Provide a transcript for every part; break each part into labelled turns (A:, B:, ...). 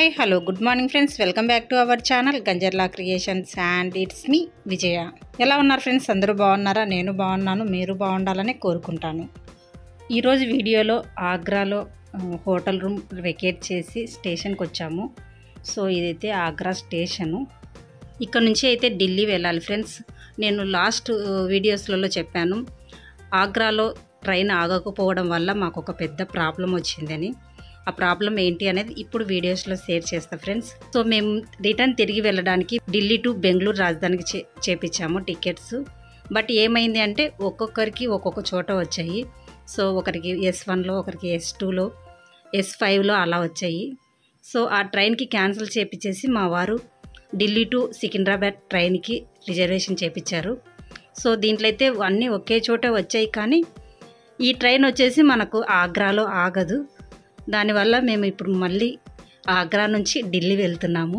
A: Hi hello good morning friends welcome back to our channel Ganjarla creations and it's me Vijaya ఎలా ఉన్నారు friends అందరూ బాగున్నారా నేను బాగున్నాను మీరు బాగుండాలని కోరుకుంటాను ఈరోజు వీడియోలో ఆగ్రాలో ఆ, హోటల్ రూమ్ వెకేట్ చేసి స్టేషన్కి వచ్చాము సో ఇదైతే ఆగ్రా స్టేషను ఇక్కడ నుంచి అయితే ఢిల్లీ వెళ్ళాలి ఫ్రెండ్స్ నేను లాస్ట్ ఆ, వీడియోస్లలో చెప్పాను ఆగ్రాలో ట్రైన్ ఆగకపోవడం వల్ల మాకు ఒక పెద్ద ప్రాబ్లం వచ్చిందని ఆ ప్రాబ్లం ఏంటి అనేది ఇప్పుడు వీడియోస్లో షేర్ చేస్తా ఫ్రెండ్స్ సో మేము రిటర్న్ తిరిగి వెళ్ళడానికి ఢిల్లీ టు బెంగళూరు రాజధానికి చే చేపించాము టికెట్స్ బట్ ఏమైంది అంటే ఒక్కొక్కరికి ఒక్కొక్క చోట వచ్చాయి సో ఒకరికి ఎస్ వన్లో ఒకరికి ఎస్ టూలో ఎస్ ఫైవ్లో అలా వచ్చాయి సో ఆ ట్రైన్కి క్యాన్సిల్ చేపించేసి మా వారు ఢిల్లీ టు సికింద్రాబాద్ ట్రైన్కి రిజర్వేషన్ చేపించారు సో దీంట్లో అయితే అన్నీ ఒకే చోట వచ్చాయి కానీ ఈ ట్రైన్ వచ్చేసి మనకు ఆగ్రాలో ఆగదు దానివల్ల మేము ఇప్పుడు మళ్ళీ ఆగ్రా నుంచి ఢిల్లీ వెళ్తున్నాము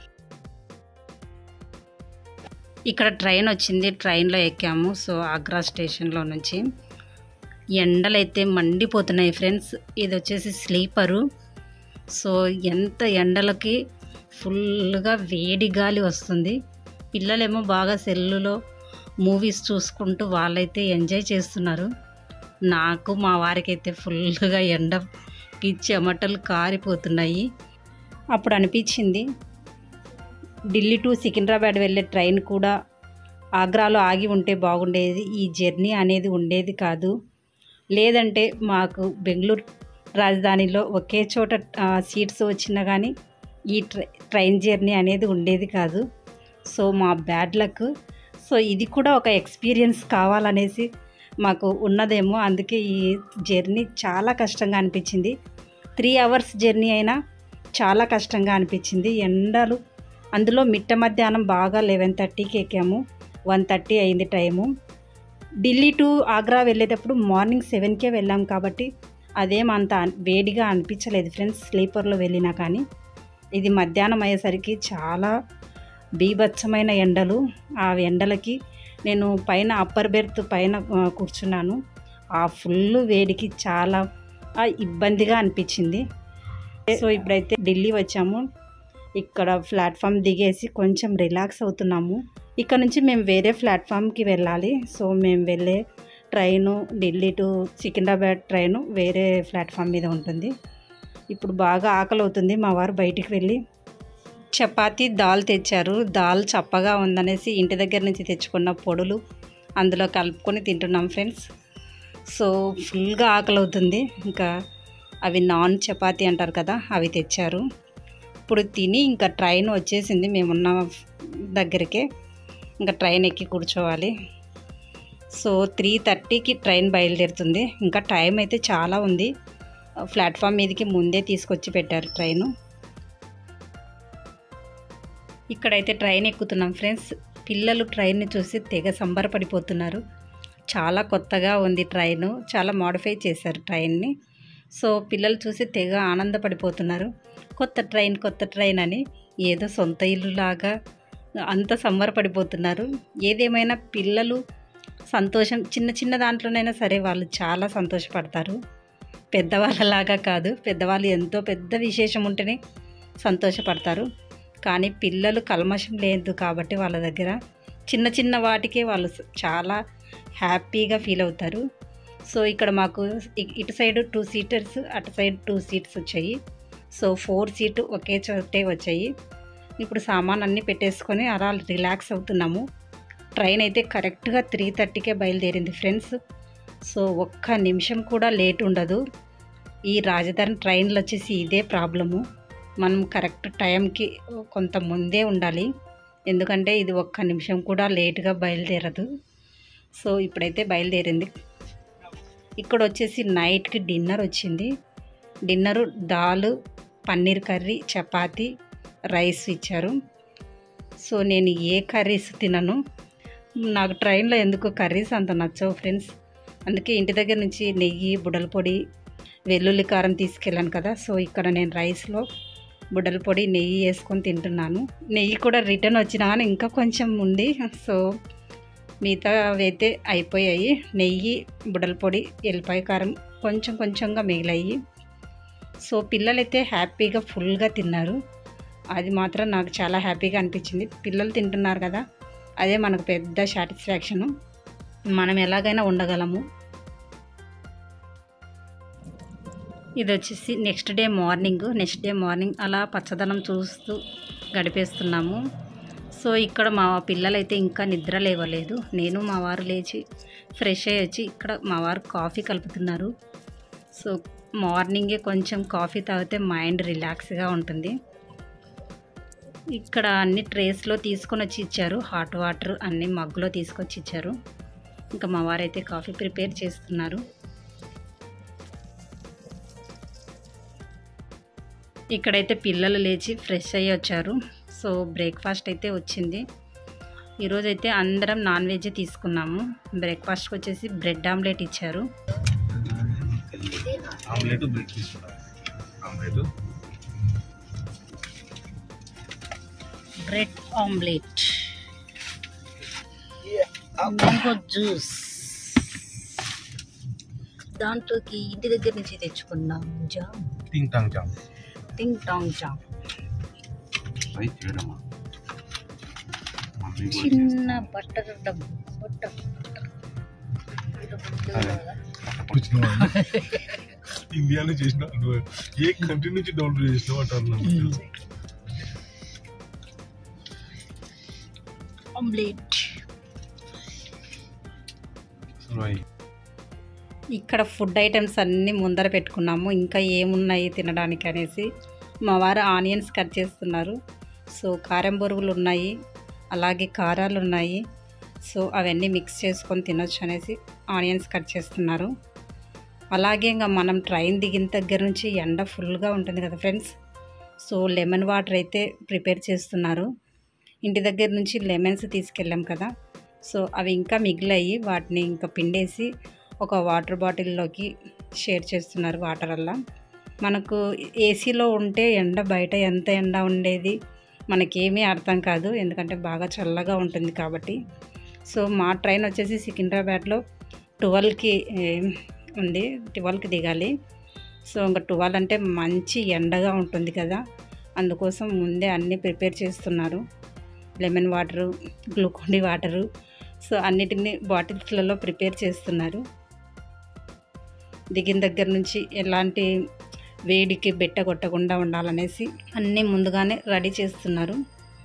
A: ఇక్కడ ట్రైన్ వచ్చింది ట్రైన్లో ఎక్కాము సో ఆగ్రా స్టేషన్లో నుంచి ఎండలైతే మండిపోతున్నాయి ఫ్రెండ్స్ ఇది వచ్చేసి స్లీపరు సో ఎంత ఎండలకి ఫుల్గా వేడి గాలి వస్తుంది పిల్లలేమో బాగా సెల్లులో మూవీస్ చూసుకుంటూ వాళ్ళైతే ఎంజాయ్ చేస్తున్నారు నాకు మా వారికైతే ఫుల్గా ఎండకి చెమటలు కారిపోతున్నాయి అప్పుడు అనిపించింది ఢిల్లీ టు సికింద్రాబాద్ వెళ్ళే ట్రైన్ కూడా ఆగ్రాలో ఆగి ఉంటే బాగుండేది ఈ జర్నీ అనేది ఉండేది కాదు లేదంటే మాకు బెంగళూరు రాజధానిలో ఒకే చోట ఆ, సీట్స్ వచ్చినా కానీ ఈ ట్రై ట్రైన్ జర్నీ అనేది ఉండేది కాదు సో మా బ్యాడ్ లక్ సో ఇది కూడా ఒక ఎక్స్పీరియన్స్ కావాలనేసి మాకు ఉన్నదేమో అందుకే ఈ జర్నీ చాలా కష్టంగా అనిపించింది త్రీ అవర్స్ జర్నీ అయినా చాలా కష్టంగా అనిపించింది ఎండలు అందులో మిట్ట మధ్యాహ్నం బాగా లెవెన్ థర్టీకి ఎక్కాము వన్ థర్టీ అయింది టైము ఢిల్లీ టు ఆగ్రా వెళ్ళేటప్పుడు మార్నింగ్ సెవెన్కే వెళ్ళాం కాబట్టి అదేం అంత అన్- వేడిగా అనిపించలేదు ఫ్రెండ్స్ స్లీపర్లో వెళ్ళినా కానీ ఇది మధ్యాహ్నం అయ్యేసరికి చాలా బీభత్సమైన ఎండలు ఆ ఎండలకి నేను పైన అప్పర్ బెర్త్ పైన ఆ, కూర్చున్నాను ఆ ఫుల్ వేడికి చాలా ఆ, ఇబ్బందిగా అనిపించింది సో ఇప్పుడైతే ఢిల్లీ వచ్చాము ఇక్కడ ప్లాట్ఫామ్ దిగేసి కొంచెం రిలాక్స్ అవుతున్నాము ఇక్కడ నుంచి మేము వేరే ప్లాట్ఫామ్కి వెళ్ళాలి సో మేము వెళ్ళే train Delhi to Secunderabad train వేరే ప్లాట్ఫామ్ మీద ఉంటుంది ఇప్పుడు బాగా ఆకలి అవుతుంది మా వారు బయటికి వెళ్ళి చపాతీ దాల్ తెచ్చారు దాల్ చప్పగా ఉందనేసి ఇంటి దగ్గర నుంచి తెచ్చుకున్న పొడులు అందులో కలుపుకొని తింటున్నాం ఫ్రెండ్స్ సో ఫుల్గా ఆకలి అవుతుంది ఇంకా అవి నాన్ చపాతీ అంటారు కదా అవి తెచ్చారు ఇప్పుడు తిని ఇంకా ట్రైన్ వచ్చేసింది మేమున్న దగ్గరికే ఇంకా ట్రైన్ ఎక్కి కూర్చోవాలి సో త్రీ థర్టీకి ట్రైన్ బయలుదేరుతుంది ఇంకా టైం అయితే చాలా ఉంది ప్లాట్ఫామ్ మీదకి ముందే తీసుకొచ్చి పెట్టారు ట్రైను ఇక్కడైతే ట్రైన్ ఎక్కుతున్నాం ఫ్రెండ్స్ పిల్లలు ట్రైన్ని చూసి తెగ సంబరపడిపోతున్నారు చాలా కొత్తగా ఉంది ట్రైను చాలా మోడిఫై చేశారు ట్రైన్ని సో పిల్లలు చూసి తెగ ఆనందపడిపోతున్నారు కొత్త ట్రైన్ కొత్త ట్రైన్ అని ఏదో సొంత ఇల్లులాగా అంత సంబరపడిపోతున్నారు ఏదేమైనా పిల్లలు సంతోషం చిన్న చిన్న దాంట్లోనైనా సరే వాళ్ళు చాలా సంతోషపడతారు పెద్దవాళ్ళలాగా కాదు పెద్దవాళ్ళు ఎంతో పెద్ద విశేషం ఉంటేనే సంతోషపడతారు కానీ పిల్లలు కల్మషం లేదు కాబట్టి వాళ్ళ దగ్గర చిన్న చిన్న వాటికే వాళ్ళు స- చాలా హ్యాపీగా ఫీల్ అవుతారు సో ఇక్కడ మాకు ఇ- ఇటు సైడ్ టూ సీటర్స్ అటు సైడ్ టూ సీట్స్ వచ్చాయి సో ఫోర్ సీటు ఒకే చోటే వచ్చాయి ఇప్పుడు సామాన్ అన్నీ పెట్టేసుకొని అలా రిలాక్స్ అవుతున్నాము ట్రైన్ అయితే కరెక్ట్గా త్రీ థర్టీకే బయలుదేరింది ఫ్రెండ్స్ సో ఒక్క నిమిషం కూడా లేట్ ఉండదు ఈ రాజధాని ట్రైన్లు వచ్చేసి ఇదే ప్రాబ్లము మనం కరెక్ట్ టైంకి కొంత ముందే ఉండాలి ఎందుకంటే ఇది ఒక్క నిమిషం కూడా లేట్గా బయలుదేరదు సో ఇప్పుడైతే బయలుదేరింది ఇక్కడ వచ్చేసి నైట్కి డిన్నర్ వచ్చింది డిన్నరు దాల్ పన్నీర్ కర్రీ చపాతి రైస్ ఇచ్చారు సో నేను ఏ కర్రీస్ తినను నాకు ట్రైన్లో ఎందుకు కర్రీస్ అంత నచ్చవు ఫ్రెండ్స్ అందుకే ఇంటి దగ్గర నుంచి నెయ్యి బుడల పొడి వెల్లుల్లి కారం తీసుకెళ్ళాను కదా సో ఇక్కడ నేను రైస్లో బుడ్డల పొడి నెయ్యి వేసుకొని తింటున్నాను నెయ్యి కూడా రిటర్న్ వచ్చినా కానీ ఇంకా కొంచెం ఉంది సో మిగతా అయితే అయిపోయాయి నెయ్యి బుడ్డల పొడి ఎల్లిపాయ కారం కొంచెం కొంచెంగా మిగిలాయి సో పిల్లలైతే హ్యాపీగా ఫుల్గా తిన్నారు అది మాత్రం నాకు చాలా హ్యాపీగా అనిపించింది పిల్లలు తింటున్నారు కదా అదే మనకు పెద్ద సాటిస్ఫాక్షను మనం ఎలాగైనా ఉండగలము ఇది వచ్చేసి next day morning next day morning అలా పచ్చదనం చూస్తూ గడిపేస్తున్నాము సో ఇక్కడ మా పిల్లలైతే ఇంకా నిద్ర లేవలేదు నేను మా వారు లేచి ఫ్రెష్ అయ్యి వచ్చి ఇక్కడ మా వారు కాఫీ కలుపుతున్నారు సో మార్నింగే కొంచెం కాఫీ తాగితే మైండ్ రిలాక్స్గా ఉంటుంది ఇక్కడ అన్ని ట్రేస్లో తీసుకొని వచ్చి ఇచ్చారు హాట్ వాటర్ అన్ని మగ్గులో తీసుకొచ్చి ఇచ్చారు ఇంకా మా వారైతే కాఫీ ప్రిపేర్ చేస్తున్నారు ఇక్కడైతే పిల్లలు లేచి ఫ్రెష్ అయ్యి వచ్చారు సో బ్రేక్ఫాస్ట్ అయితే వచ్చింది ఈరోజు అయితే అందరం నాన్ వెజ్ తీసుకున్నాము బ్రేక్ఫాస్ట్కి వచ్చేసి బ్రెడ్ ఆమ్లెట్ ఇచ్చారు
B: ఆమ్లెట్ బ్రెడ్ తీసుకున్నాం omelette
A: bread omelette mango juice దాంట్లోకి ఇంటి దగ్గర నుంచి తెచ్చుకున్నాం jam
B: ting tang jam
A: ting tang jam
B: try చేయడమా మమ్మీ కూడా
A: చిన్న బట్టర్ డబ్బు బట్టర్
B: అదే. వచ్చినావా? ఇండియాలో చేసిన నువ్వు ఏ కంట్రీ నుంచి డౌన్లోడ్ చేసినావు అంటారు
A: ఆమ్లెట్
B: రాయి
A: ఇక్కడ ఫుడ్ ఐటమ్స్ అన్నీ ముందర పెట్టుకున్నాము ఇంకా ఏమున్నాయి తినడానికి అనేసి మా వారు ఆనియన్స్ కట్ చేస్తున్నారు సో కారం బొరుగులు ఉన్నాయి అలాగే కారాలు ఉన్నాయి సో అవన్నీ మిక్స్ చేసుకొని తినొచ్చు అనేసి ఆనియన్స్ కట్ చేస్తున్నారు అలాగే ఇంకా మనం ట్రైన్ దిగిన దగ్గర నుంచి ఎండ ఫుల్గా ఉంటుంది కదా ఫ్రెండ్స్ సో లెమన్ వాటర్ అయితే ప్రిపేర్ చేస్తున్నారు ఇంటి దగ్గర నుంచి లెమన్స్ తీసుకెళ్ళాం కదా సో అవి ఇంకా మిగిలాయి వాటిని ఇంకా పిండేసి ఒక వాటర్ బాటిల్లోకి షేర్ చేస్తున్నారు వాటర్ అలా మనకు ఏసీలో ఉంటే ఎండ బయట ఎంత ఎండ ఉండేది మనకేమీ అర్థం కాదు ఎందుకంటే బాగా చల్లగా ఉంటుంది కాబట్టి సో మా ట్రైన్ వచ్చేసి సికింద్రాబాద్లో ట్వెల్వ్కి ఉంది ట్వెల్వ్కి దిగాలి సో ఇంకా ట్వెల్వ్ అంటే మంచి ఎండగా ఉంటుంది కదా అందుకోసం ముందే అన్నీ ప్రిపేర్ చేస్తున్నారు lemon water Glucon D water so అన్నిటిని బాటిల్స్లలో ప్రిపేర్ చేస్తున్నారు దిగిన దగ్గర నుంచి ఎలాంటి వేడికి బెట్ట కొట్టకుండా ఉండాలనేసి అన్నీ ముందుగానే రెడీ చేస్తున్నారు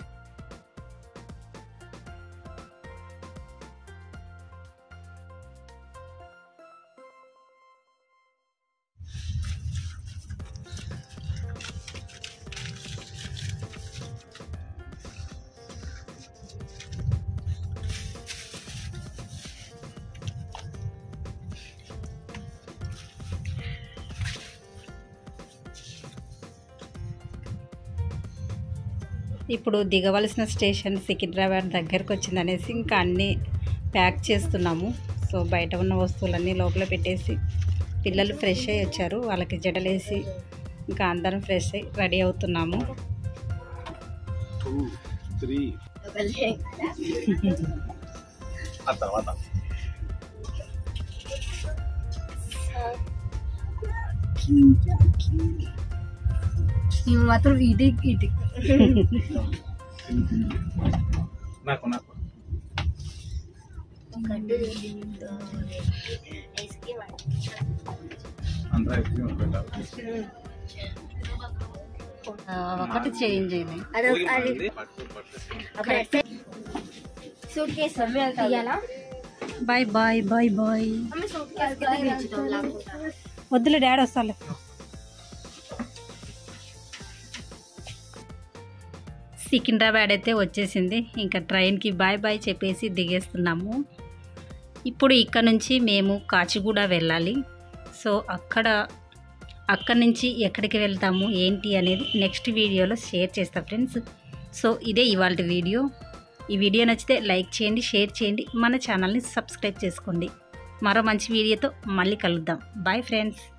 A: ఇప్పుడు దిగవలసిన స్టేషన్ సికింద్రాబాద్ దగ్గరకు వచ్చిందనేసి ఇంకా అన్నీ ప్యాక్ చేస్తున్నాము సో బయట ఉన్న వస్తువులన్నీ లోపల పెట్టేసి పిల్లలు ఫ్రెష్ అయ్యి వచ్చారు వాళ్ళకి జడలేసి ఇంకా అందరం ఫ్రెష్ అయ్యి రెడీ అవుతున్నాము
B: టూ త్రీ ఆ తర్వాత
C: ఇవి మాత్రం ఇది ఇది
B: నాకు నాకు అందరూ ఐస్క్రీమ్ పెట్టాలి
A: ఒకటి చేంజ్ అయింది
C: అది అది
B: పట్టు పట్టు
C: సూట్ కేసు తీయాలా
A: bye bye bye bye
C: mummy suitcase కింద తెచ్చుదాం లేకుండా
A: వద్దులే డాడీ వస్తాలే సికింద్రాబాద్ అయితే వచ్చేసింది ఇంకా ట్రైన్కి బాయ్ బాయ్ చెప్పేసి దిగేస్తున్నాము ఇప్పుడు ఇక్కడ నుంచి మేము కాచిగూడ వెళ్ళాలి సో అక్కడ అక్కడి నుంచి ఎక్కడికి వెళ్తాము ఏంటి అనేది నెక్స్ట్ వీడియోలో షేర్ చేస్తా ఫ్రెండ్స్ సో ఇదే ఇవాళ వీడియో ఈ వీడియో నచ్చితే లైక్ చేయండి షేర్ చేయండి మన ఛానల్ని సబ్స్క్రైబ్ చేసుకోండి మరో మంచి వీడియోతో మళ్ళీ కలుద్దాం బాయ్ ఫ్రెండ్స్